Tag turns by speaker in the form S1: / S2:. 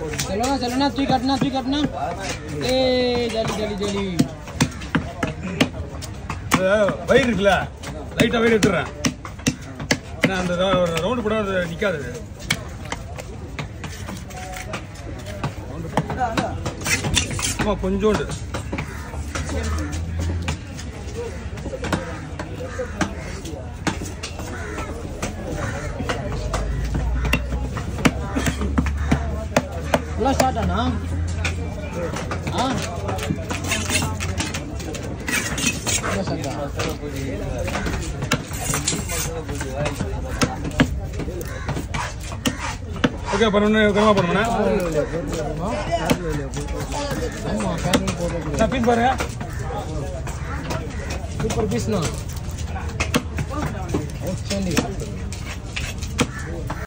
S1: चलो ना चलो ना तू ही काटना तू ही काटना ए जल्दी जल्दी जल्दी
S2: வயிறு இருக்குல்ல லைட்டாக வயிறு எடுத்துடுறேன் ஏன்னா அந்த ரவுண்டு போட அது நிற்காது ஆமா கொஞ்சோண்டு
S1: फुल स्टार्ट है ना हाँ फुल स्टार्ट है
S2: ஓகே பண்ணு கனவா பண்ணுண்ணே
S1: ஆமா ஃபேமிலி போட்டு
S2: நான் பீஸ் பாருங்க
S1: சூப்பர் பீஸ் தான் அவுட்ஸ்டாண்டிங்